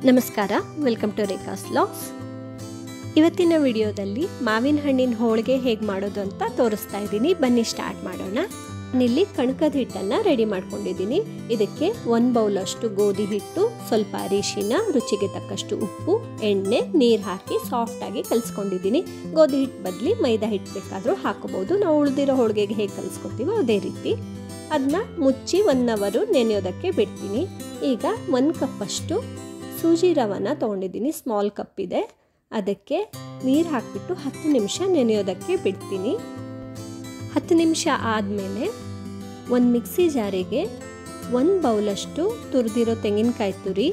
ನಮಸ್ಕಾರ welcome to ರೇಖಾಸ್ logs ಇವತ್ತಿನ ವಿಡಿಯೋದಲ್ಲಿ ಮಾವಿನ ಹಣ್ಣಿನ ಹೋಳಿಗೆ ಹೇಗೆ ಮಾಡೋದು ಅಂತ ತೋರಿಸ್ತಾ ಇದ್ದೀನಿ ಬನ್ನಿ ಸ್ಟಾರ್ಟ್ ಮಾಡೋಣ ನಾನಿಲ್ಲಿ ಕಣಕದ ಹಿಟ್ಟನ್ನು ರೆಡಿ ಮಾಡ್ಕೊಂಡಿದ್ದೀನಿ ಇದಕ್ಕೆ ಒಂದು ಬೌಲಷ್ಟು ಗೋಧಿ ಹಿಟ್ಟು ಸ್ವಲ್ಪ ಅರಿಶಿನ ರುಚಿಗೆ ತಕ್ಕಷ್ಟು ಉಪ್ಪು ಎಣ್ಣೆ ನೀರು ಹಾಕಿ ಸಾಫ್ಟಾಗಿ ಕಲಿಸ್ಕೊಂಡಿದ್ದೀನಿ ಗೋಧಿ ಹಿಟ್ಟು ಬದಲಿ ಮೈದಾ ಹಿಟ್ಟು ಬೇಕಾದರೂ ಹಾಕೋಬಹುದು ನಾವು ಉಳಿದಿರೋ ಹೋಳಿಗೆಗೆ ಹೇಗೆ ಕಲಿಸ್ಕೊತೀವೋ ಅದೇ ರೀತಿ ಅದನ್ನ ಮುಚ್ಚಿ ಒನ್ ಅವರು ನೆನೆಯೋದಕ್ಕೆ ಬಿಡ್ತೀನಿ ಈಗ ಒಂದು ಕಪ್ಪಷ್ಟು ಸೂಜಿ ರವನ ತೊಗೊಂಡಿದ್ದೀನಿ ಸ್ಮಾಲ್ ಕಪ್ ಇದೆ ಅದಕ್ಕೆ ನೀರು ಹಾಕಿಬಿಟ್ಟು ಹತ್ತು ನಿಮಿಷ ನೆನೆಯೋದಕ್ಕೆ ಬಿಡ್ತೀನಿ ಹತ್ತು ನಿಮಿಷ ಆದಮೇಲೆ ಒಂದು ಮಿಕ್ಸಿ ಜಾರಿಗೆ ಒಂದು ಬೌಲಷ್ಟು ತುರಿದಿರೋ ತೆಂಗಿನಕಾಯಿ ತುರಿ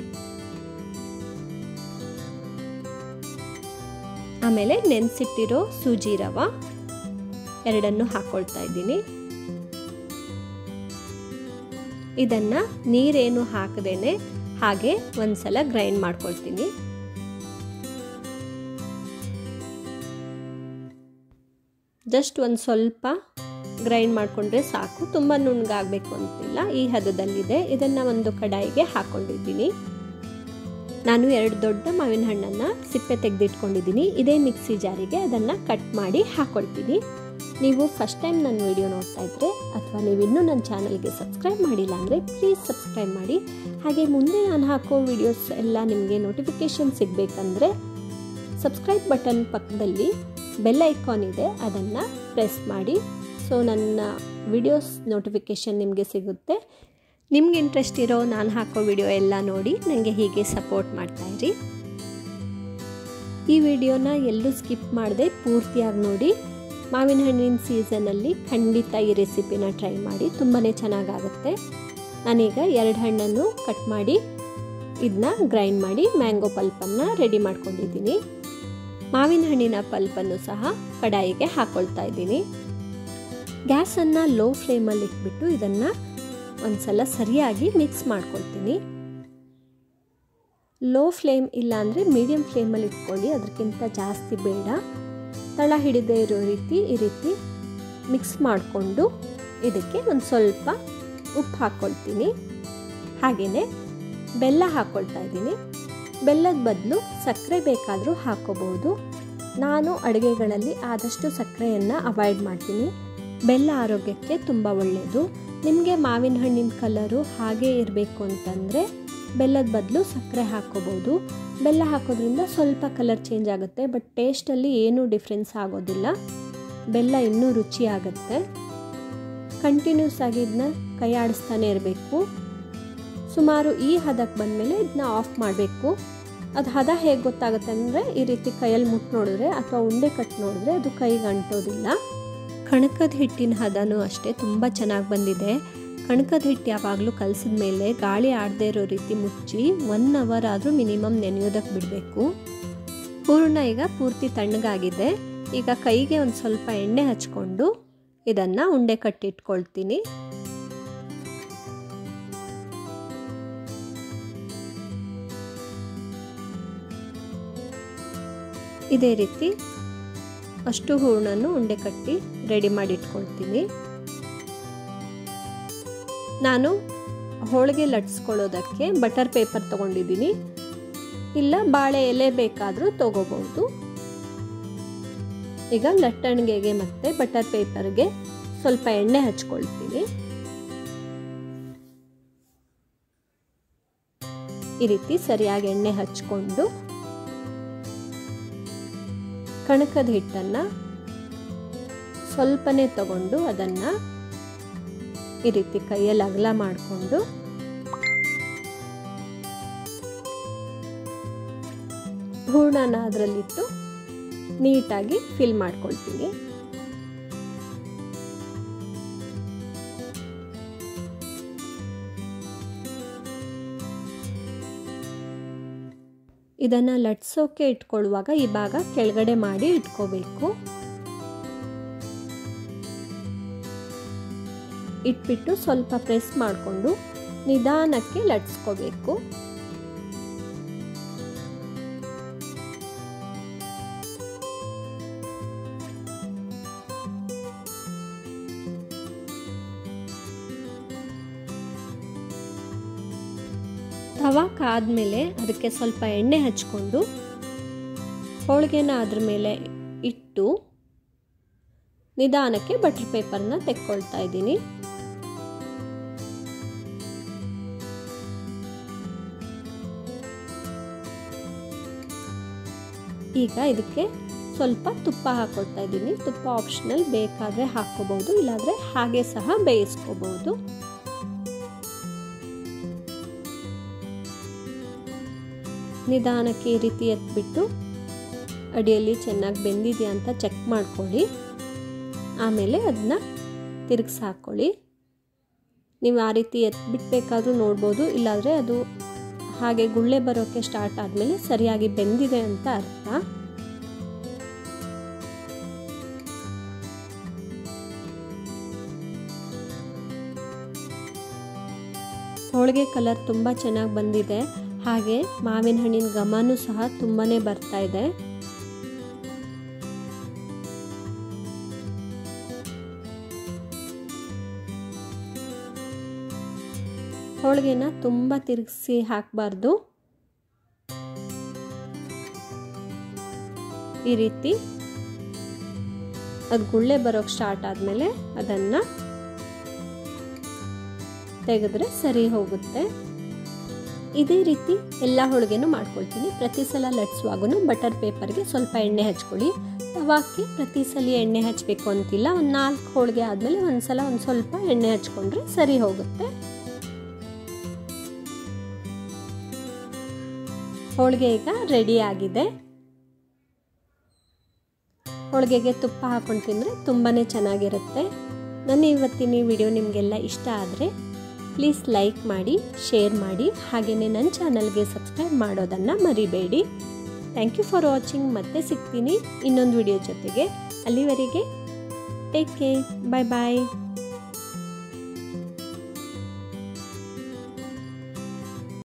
ಆಮೇಲೆ ನೆನೆಸಿಟ್ಟಿರೋ ಸೂಜಿ ರವ ಎರಡನ್ನು ಹಾಕ್ಕೊಳ್ತಾ ಇದ್ದೀನಿ ಇದನ್ನು ನೀರೇನು ಹಾಕದೇನೆ ಹಾಗೆ ಒಂದ್ಸಲ ಗ್ರೈಂಡ್ ಮಾಡ್ಕೊಳ್ತೀನಿ ಜಸ್ಟ್ ಒಂದು ಸ್ವಲ್ಪ ಗ್ರೈಂಡ್ ಮಾಡಿಕೊಂಡ್ರೆ ಸಾಕು ತುಂಬ ನುಣ್ಣಗಾಗಬೇಕು ಅಂತಿಲ್ಲ ಈ ಹದದಲ್ಲಿದೆ ಇದನ್ನು ಒಂದು ಕಡಾಯಿಗೆ ಹಾಕ್ಕೊಂಡಿದ್ದೀನಿ ನಾನು ಎರಡು ದೊಡ್ಡ ಮಾವಿನ ಹಣ್ಣನ್ನು ಸಿಪ್ಪೆ ತೆಗೆದಿಟ್ಕೊಂಡಿದ್ದೀನಿ ಇದೇ ಮಿಕ್ಸಿ ಜಾರಿಗೆ ಅದನ್ನು ಕಟ್ ಮಾಡಿ ಹಾಕ್ಕೊಳ್ತೀನಿ ನೀವು ಫಸ್ಟ್ ಟೈಮ್ ನನ್ನ ವಿಡಿಯೋ ನೋಡ್ತಾ ಇದ್ದರೆ ಅಥವಾ ನೀವು ಇನ್ನೂ ನನ್ನ ಚಾನಲ್ಗೆ ಸಬ್ಸ್ಕ್ರೈಬ್ ಮಾಡಿಲ್ಲ ಅಂದರೆ ಪ್ಲೀಸ್ ಸಬ್ಸ್ಕ್ರೈಬ್ ಮಾಡಿ ಹಾಗೆ ಮುಂದೆ ನಾನು ಹಾಕೋ ವಿಡಿಯೋಸ್ ಎಲ್ಲ ನಿಮಗೆ ನೋಟಿಫಿಕೇಷನ್ ಸಿಗಬೇಕಂದ್ರೆ ಸಬ್ಸ್ಕ್ರೈಬ್ ಬಟನ್ ಪಕ್ಕದಲ್ಲಿ ಬೆಲ್ ಐಕಾನ್ ಇದೆ ಅದನ್ನು ಪ್ರೆಸ್ ಮಾಡಿ ಸೊ ನನ್ನ ವಿಡಿಯೋಸ್ ನೋಟಿಫಿಕೇಷನ್ ನಿಮಗೆ ಸಿಗುತ್ತೆ ನಿಮ್ಗೆ ಇಂಟ್ರೆಸ್ಟ್ ಇರೋ ನಾನು ಹಾಕೋ ವಿಡಿಯೋ ಎಲ್ಲ ನೋಡಿ ನನಗೆ ಹೀಗೆ ಸಪೋರ್ಟ್ ಮಾಡ್ತಾಯಿರಿ ಈ ವಿಡಿಯೋನ ಎಲ್ಲೂ ಸ್ಕಿಪ್ ಮಾಡದೆ ಪೂರ್ತಿಯಾಗಿ ನೋಡಿ ಮಾವಿನ ಹಣ್ಣಿನ ಸೀಸನಲ್ಲಿ ಖಂಡಿತ ಈ ರೆಸಿಪಿನ ಟ್ರೈ ಮಾಡಿ ತುಂಬಾ ಚೆನ್ನಾಗಾಗುತ್ತೆ ನಾನೀಗ ಎರಡು ಹಣ್ಣನ್ನು ಕಟ್ ಮಾಡಿ ಇದನ್ನ ಗ್ರೈಂಡ್ ಮಾಡಿ ಮ್ಯಾಂಗೋ ಪಲ್ಪನ್ನು ರೆಡಿ ಮಾಡ್ಕೊಂಡಿದ್ದೀನಿ ಮಾವಿನ ಹಣ್ಣಿನ ಪಲ್ಪನ್ನು ಸಹ ಕಡಾಯಿಗೆ ಹಾಕ್ಕೊಳ್ತಾ ಇದ್ದೀನಿ ಗ್ಯಾಸನ್ನು ಲೋ ಫ್ಲೇಮಲ್ಲಿ ಇಟ್ಬಿಟ್ಟು ಇದನ್ನು ಒಂದ್ಸಲ ಸರಿಯಾಗಿ ಮಿಕ್ಸ್ ಮಾಡ್ಕೊಳ್ತೀನಿ ಲೋ ಫ್ಲೇಮ್ ಇಲ್ಲಾಂದರೆ ಮೀಡಿಯಮ್ ಫ್ಲೇಮಲ್ಲಿ ಇಟ್ಕೊಳ್ಳಿ ಅದಕ್ಕಿಂತ ಜಾಸ್ತಿ ಬೇಡ ತಳ ಹಿಡಿದೇ ಇರೋ ರೀತಿ ಈ ರೀತಿ ಮಿಕ್ಸ್ ಮಾಡಿಕೊಂಡು ಇದಕ್ಕೆ ಒಂದು ಸ್ವಲ್ಪ ಉಪ್ಪು ಹಾಕ್ಕೊಳ್ತೀನಿ ಹಾಗೆಯೇ ಬೆಲ್ಲ ಹಾಕ್ಕೊಳ್ತಾ ಇದ್ದೀನಿ ಬೆಲ್ಲದ ಬದಲು ಸಕ್ಕರೆ ಬೇಕಾದರೂ ಹಾಕ್ಕೋಬಹುದು ನಾನು ಅಡುಗೆಗಳಲ್ಲಿ ಆದಷ್ಟು ಸಕ್ಕರೆಯನ್ನು ಅವಾಯ್ಡ್ ಮಾಡ್ತೀನಿ ಬೆಲ್ಲ ಆರೋಗ್ಯಕ್ಕೆ ತುಂಬ ಒಳ್ಳೆಯದು ನಿಮಗೆ ಮಾವಿನ ಹಣ್ಣಿನ ಕಲರು ಹಾಗೇ ಇರಬೇಕು ಅಂತಂದರೆ ಬೆಲ್ಲದ ಬದಲು ಸಕ್ಕರೆ ಹಾಕ್ಕೋಬೋದು ಬೆಲ್ಲ ಹಾಕೋದ್ರಿಂದ ಸ್ವಲ್ಪ ಕಲರ್ ಚೇಂಜ್ ಆಗುತ್ತೆ ಬಟ್ ಟೇಸ್ಟಲ್ಲಿ ಏನೂ ಡಿಫ್ರೆನ್ಸ್ ಆಗೋದಿಲ್ಲ ಬೆಲ್ಲ ಇನ್ನೂ ರುಚಿ ಆಗುತ್ತೆ ಕಂಟಿನ್ಯೂಸ್ ಆಗಿ ಇದನ್ನ ಕೈ ಆಡಿಸ್ತಾನೆ ಇರಬೇಕು ಸುಮಾರು ಈ ಹದಕ್ಕೆ ಬಂದಮೇಲೆ ಇದನ್ನ ಆಫ್ ಮಾಡಬೇಕು ಅದು ಹದ ಹೇಗೆ ಗೊತ್ತಾಗುತ್ತೆ ಅಂದರೆ ಈ ರೀತಿ ಕೈಯಲ್ಲಿ ಮುಟ್ಟು ನೋಡಿದ್ರೆ ಅಥವಾ ಉಂಡೆ ಕಟ್ ನೋಡಿದ್ರೆ ಅದು ಕೈಗೆ ಅಂಟೋದಿಲ್ಲ ಕಣಕದ ಹಿಟ್ಟಿನ ಹದನೂ ಅಷ್ಟೇ ತುಂಬ ಚೆನ್ನಾಗಿ ಬಂದಿದೆ ಕಣಕದ ಹಿಟ್ಟು ಯಾವಾಗಲೂ ಕಲಸಿದ ಮೇಲೆ ಗಾಳಿ ಆಡದೇ ಇರೋ ರೀತಿ ಮುಚ್ಚಿ ಒನ್ ಅವರ್ ಆದರೂ ಮಿನಿಮಮ್ ನೆನೆಯೋದಕ್ಕೆ ಬಿಡಬೇಕು ಹೂರಣ ಈಗ ಪೂರ್ತಿ ತಣ್ಣಗಾಗಿದೆ ಈಗ ಕೈಗೆ ಒಂದು ಸ್ವಲ್ಪ ಎಣ್ಣೆ ಹಚ್ಕೊಂಡು ಇದನ್ನು ಉಂಡೆ ಕಟ್ಟಿಟ್ಕೊಳ್ತೀನಿ ಇದೇ ರೀತಿ ಅಷ್ಟು ಹೂರಣನ್ನು ಉಂಡೆ ಕಟ್ಟಿ ರೆಡಿ ಮಾಡಿ ಇಟ್ಕೊಳ್ತೀನಿ ನಾನು ಹೋಳಿಗೆ ಲಟ್ಸ್ಕೊಳ್ಳೋದಕ್ಕೆ ಬಟರ್ ಪೇಪರ್ ತೊಗೊಂಡಿದ್ದೀನಿ ಇಲ್ಲ ಬಾಳೆ ಎಲೆ ಬೇಕಾದರೂ ತೊಗೋಬಹುದು ಈಗ ಲಟ್ಟಣಿಗೆಗೆ ಮತ್ತು ಬಟರ್ ಪೇಪರ್ಗೆ ಸ್ವಲ್ಪ ಎಣ್ಣೆ ಹಚ್ಕೊಳ್ತೀನಿ ಈ ರೀತಿ ಸರಿಯಾಗಿ ಎಣ್ಣೆ ಹಚ್ಕೊಂಡು ಕಣಕದ ಹಿಟ್ಟನ್ನು ಸ್ವಲ್ಪನೇ ತಗೊಂಡು ಅದನ್ನು ಈ ರೀತಿ ಕೈಯಲ್ಲಿ ಅಗಲ ಮಾಡಿಕೊಂಡು ಹೂರ್ಣನ ಅದರಲ್ಲಿಟ್ಟು ನೀಟಾಗಿ ಫಿಲ್ ಮಾಡ್ಕೊಳ್ತೀನಿ ಇದನ್ನು ಲಟ್ಸೋಕೆ ಇಟ್ಕೊಳ್ಳುವಾಗ ಈ ಭಾಗ ಕೆಳಗಡೆ ಮಾಡಿ ಇಟ್ಕೋಬೇಕು ಇಟ್ಬಿಟ್ಟು ಸ್ವಲ್ಪ ಪ್ರೆಸ್ ಮಾಡಿಕೊಂಡು ನಿಧಾನಕ್ಕೆ ಲಟ್ಸ್ಕೋಬೇಕು ತವಾ ಕಾದ್ಮೇಲೆ ಅದಕ್ಕೆ ಸ್ವಲ್ಪ ಎಣ್ಣೆ ಹಚ್ಕೊಂಡು ಹೋಳಿಗೆನ ಅದ್ರ ಮೇಲೆ ಇಟ್ಟು ನಿಧಾನಕ್ಕೆ ಬಟರ್ ಪೇಪರ್ನ ತೆಕ್ಕೊಳ್ತಾ ಇದ್ದೀನಿ ಈಗ ಇದಕ್ಕೆ ಸ್ವಲ್ಪ ತುಪ್ಪ ಹಾಕೊಳ್ತಾ ಇದ್ದೀನಿ ತುಪ್ಪ ಆಪ್ಷನಲ್ ಬೇಕಾದರೆ ಹಾಕ್ಕೋಬಹುದು ಇಲ್ಲಾಂದರೆ ಹಾಗೆ ಸಹ ಬೇಯಿಸ್ಕೋಬಹುದು ನಿಧಾನಕ್ಕೆ ಈ ರೀತಿ ಎತ್ಬಿಟ್ಟು ಅಡಿಯಲ್ಲಿ ಚೆನ್ನಾಗಿ ಬೆಂದಿದೆಯಾ ಅಂತ ಚೆಕ್ ಮಾಡ್ಕೊಳ್ಳಿ ಆಮೇಲೆ ಅದನ್ನ ತಿರುಗಿಸಿ ಹಾಕ್ಕೊಳ್ಳಿ ನೀವು ಆ ರೀತಿ ಎತ್ಬಿಟ್ಬೇಕಾದ್ರೂ ನೋಡ್ಬೋದು ಇಲ್ಲಾಂದರೆ ಅದು ಹಾಗೆ ಗುಳ್ಳೆ ಬರೋಕ್ಕೆ ಸ್ಟಾರ್ಟ್ ಆದಮೇಲೆ ಸರಿಯಾಗಿ ಬೆಂದಿದೆ ಅಂತ ಅರ್ಥ ಹೋಳಿಗೆ ಕಲರ್ ತುಂಬ ಚೆನ್ನಾಗಿ ಬಂದಿದೆ ಹಾಗೆ ಮಾವಿನ ಹಣ್ಣಿನ ಘಮನೂ ಸಹ ತುಂಬಾ ಬರ್ತಾ ಇದೆ ಹೋಳಿಗೆನ ತುಂಬ ತಿರುಗಿಸಿ ಹಾಕಬಾರ್ದು ಈ ರೀತಿ ಅದು ಗುಳ್ಳೆ ಬರೋಕ್ಕೆ ಸ್ಟಾರ್ಟ್ ಆದಮೇಲೆ ಅದನ್ನು ತೆಗೆದ್ರೆ ಸರಿ ಹೋಗುತ್ತೆ ಇದೇ ರೀತಿ ಎಲ್ಲ ಹೋಳಿಗೆನೂ ಮಾಡ್ಕೊಳ್ತೀನಿ ಪ್ರತಿ ಸಲ ಲಟ್ಸುವಾಗೂ ಬಟರ್ ಪೇಪರ್ಗೆ ಸ್ವಲ್ಪ ಎಣ್ಣೆ ಹಚ್ಕೊಳ್ಳಿ ತವಾಕ್ಕೆ ಪ್ರತಿ ಸಲ ಎಣ್ಣೆ ಹಚ್ಚಬೇಕು ಅಂತಿಲ್ಲ ಒಂದು ನಾಲ್ಕು ಹೋಳಿಗೆ ಆದಮೇಲೆ ಒಂದು ಸಲ ಒಂದು ಸ್ವಲ್ಪ ಎಣ್ಣೆ ಹಚ್ಕೊಂಡ್ರೆ ಸರಿ ಹೋಗುತ್ತೆ ಹೋಳಿಗೆ ಈಗ ರೆಡಿ ಆಗಿದೆ ಹೋಳಿಗೆಗೆ ತುಪ್ಪ ಹಾಕೊಂಡು ತಿಂದರೆ ತುಂಬಾ ಚೆನ್ನಾಗಿರುತ್ತೆ ನನ್ನ ಇವತ್ತಿನ ಈ ವಿಡಿಯೋ ನಿಮಗೆಲ್ಲ ಇಷ್ಟ ಆದರೆ ಪ್ಲೀಸ್ ಲೈಕ್ ಮಾಡಿ ಶೇರ್ ಮಾಡಿ ಹಾಗೆಯೇ ನನ್ನ ಚಾನಲ್ಗೆ ಸಬ್ಸ್ಕ್ರೈಬ್ ಮಾಡೋದನ್ನು ಮರಿಬೇಡಿ ಥ್ಯಾಂಕ್ ಯು ಫಾರ್ ವಾಚಿಂಗ್ ಮತ್ತೆ ಸಿಗ್ತೀನಿ ಇನ್ನೊಂದು ವಿಡಿಯೋ ಜೊತೆಗೆ ಅಲ್ಲಿವರೆಗೆ ಟೇಕ್ ಕೇರ್ ಬಾಯ್ ಬಾಯ್